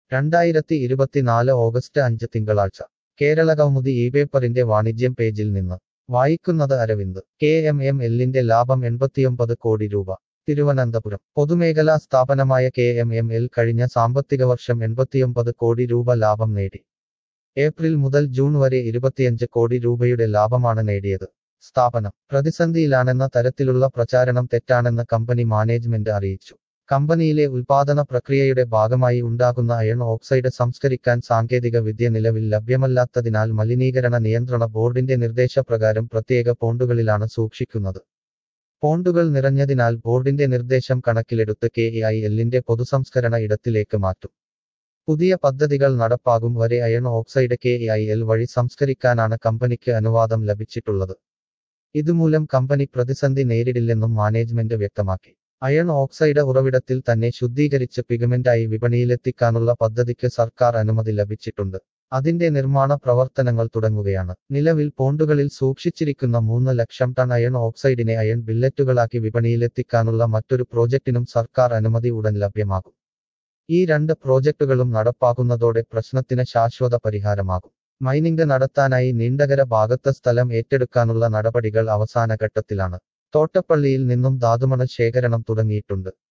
രണ്ടായിരത്തി ഇരുപത്തിനാല് ഓഗസ്റ്റ് അഞ്ച് തിങ്കളാഴ്ച കേരളകൗമുദി ഈ പേപ്പറിന്റെ വാണിജ്യം പേജിൽ നിന്ന് വായിക്കുന്നത് അരവിന്ദ് കെ എം എം എല്ലിന്റെ ലാഭം എൺപത്തിയൊമ്പത് കോടി രൂപ തിരുവനന്തപുരം പൊതുമേഖലാ സ്ഥാപനമായ കെ എം എം എൽ കഴിഞ്ഞ സാമ്പത്തിക വർഷം എൺപത്തിയൊമ്പത് കോടി രൂപ ലാഭം നേടി ഏപ്രിൽ മുതൽ ജൂൺ വരെ ഇരുപത്തിയഞ്ച് കോടി രൂപയുടെ ലാഭമാണ് നേടിയത് സ്ഥാപനം പ്രതിസന്ധിയിലാണെന്ന തരത്തിലുള്ള പ്രചാരണം തെറ്റാണെന്ന് കമ്പനി മാനേജ്മെന്റ് അറിയിച്ചു കമ്പനിയിലെ ഉൽപാദന പ്രക്രിയയുടെ ഭാഗമായി ഉണ്ടാകുന്ന അയൺ ഓക്സൈഡ് സംസ്കരിക്കാൻ സാങ്കേതിക വിദ്യ നിലവിൽ ലഭ്യമല്ലാത്തതിനാൽ മലിനീകരണ നിയന്ത്രണ ബോർഡിന്റെ നിർദ്ദേശപ്രകാരം പ്രത്യേക പോണ്ടുകളിലാണ് സൂക്ഷിക്കുന്നത് പോണ്ടുകൾ നിറഞ്ഞതിനാൽ ബോർഡിന്റെ നിർദ്ദേശം കണക്കിലെടുത്ത് കെ ഐ എല്ലിന്റെ പൊതുസംസ്കരണ ഇടത്തിലേക്ക് മാറ്റും പുതിയ പദ്ധതികൾ നടപ്പാകും വരെ iron oxide K I L വഴി സംസ്കരിക്കാനാണ് കമ്പനിക്ക് അനുവാദം ലഭിച്ചിട്ടുള്ളത് ഇതുമൂലം കമ്പനി പ്രതിസന്ധി നേരിടില്ലെന്നും മാനേജ്മെന്റ് വ്യക്തമാക്കി അയൺ ഓക്സൈഡ് ഉറവിടത്തിൽ തന്നെ ശുദ്ധീകരിച്ച് പിഗമെന്റായി വിപണിയിലെത്തിക്കാനുള്ള പദ്ധതിക്ക് സർക്കാർ അനുമതി ലഭിച്ചിട്ടുണ്ട് അതിന്റെ നിർമ്മാണ പ്രവർത്തനങ്ങൾ തുടങ്ങുകയാണ് നിലവിൽ പോണ്ടുകളിൽ സൂക്ഷിച്ചിരിക്കുന്ന മൂന്ന് ലക്ഷം ടൺ അയൺ ഓക്സൈഡിനെ അയൺ ബില്ലറ്റുകളാക്കി വിപണിയിലെത്തിക്കാനുള്ള മറ്റൊരു പ്രോജക്റ്റിനും സർക്കാർ അനുമതി ഉടൻ ലഭ്യമാകും ഈ രണ്ട് പ്രോജക്റ്റുകളും നടപ്പാക്കുന്നതോടെ പ്രശ്നത്തിന് ശാശ്വത പരിഹാരമാകും മൈനിംഗ് നടത്താനായി നീണ്ടകര ഭാഗത്ത് സ്ഥലം ഏറ്റെടുക്കാനുള്ള നടപടികൾ അവസാന ഘട്ടത്തിലാണ് തോട്ടപ്പള്ളിയിൽ നിന്നും ധാതുമണ ശേഖരണം തുടങ്ങിയിട്ടുണ്ട്